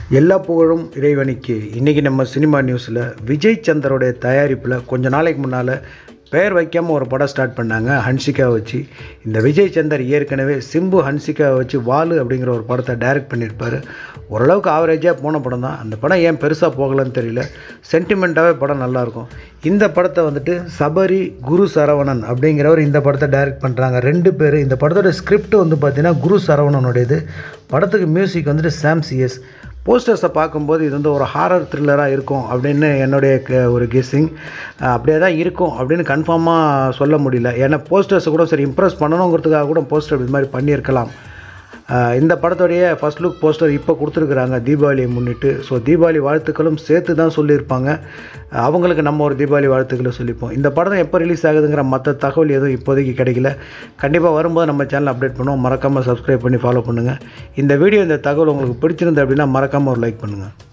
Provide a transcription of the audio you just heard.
எல்லா புகழும் இறைவனுக்கு இன்றைக்கி நம்ம சினிமா நியூஸில் விஜய் சந்தரோடைய தயாரிப்பில் கொஞ்ச நாளைக்கு முன்னால் பெயர் வைக்காமல் ஒரு படம் ஸ்டார்ட் பண்ணாங்க ஹன்சிகா வச்சு இந்த விஜய் சந்தர் ஏற்கனவே சிம்பு ஹன்சிகா வச்சு வாலு அப்படிங்கிற ஒரு படத்தை டைரக்ட் பண்ணியிருப்பார் ஓரளவுக்கு ஆவரேஜாக போன படம் தான் அந்த படம் ஏன் பெருசாக போகலன்னு தெரியல சென்டிமெண்ட்டாகவே படம் நல்லாயிருக்கும் இந்த படத்தை வந்துட்டு சபரி குரு சரவணன் அப்படிங்கிறவர் இந்த படத்தை டைரக்ட் பண்ணுறாங்க ரெண்டு பேர் இந்த படத்தோட ஸ்கிரிப்ட் வந்து பார்த்தீங்கன்னா குரு சரவணனுடையது படத்துக்கு மியூசிக் வந்துட்டு சாம் சிஎஸ் போஸ்டர்ஸை பார்க்கும்போது இது வந்து ஒரு ஹாரர் த்ரில்லராக இருக்கும் அப்படின்னு என்னுடைய க- ஒரு கெஸ்ஸிங் அப்படியே தான் இருக்கும் அப்படின்னு கன்ஃபார்மாக சொல்ல முடியல ஏன்னா போஸ்டர்ஸை கூட சரி இம்ப்ரெஸ் பண்ணணுங்கிறதுக்காக கூட போஸ்டர் இது மாதிரி பண்ணியிருக்கலாம் அஹ் இந்த படத்துடைய ஃபர்ஸ்ட் லுக் போஸ்டர் இப்போ கொடுத்துருக்குறாங்க தீபாவளியை முன்னிட்டு ஸோ தீபாவளி வாழ்த்துக்களும் சேர்த்து தான் சொல்லியிருப்பாங்க அஹ் அவங்களுக்கு நம்ம ஒரு தீபாவளி வாழ்த்துக்களை சொல்லிப்போம் இந்த படம் எப்போ ரிலீஸ் ஆகுதுங்கிற மற்ற தகவல் எதுவும் இப்போதைக்கு கிடைக்கல கண்டிப்பாக வரும்போது நம்ம சேனல் அப்டேட் பண்ணுவோம் மறக்காமல் சப்ஸ்கிரைப் பண்ணி ஃபாலோ பண்ணுங்கள் இந்த வீடியோ இந்த தகவல் உங்களுக்கு பிடிச்சிருந்து அப்படின்னா மறக்காமல் ஒரு லைக் பண்ணுங்கள்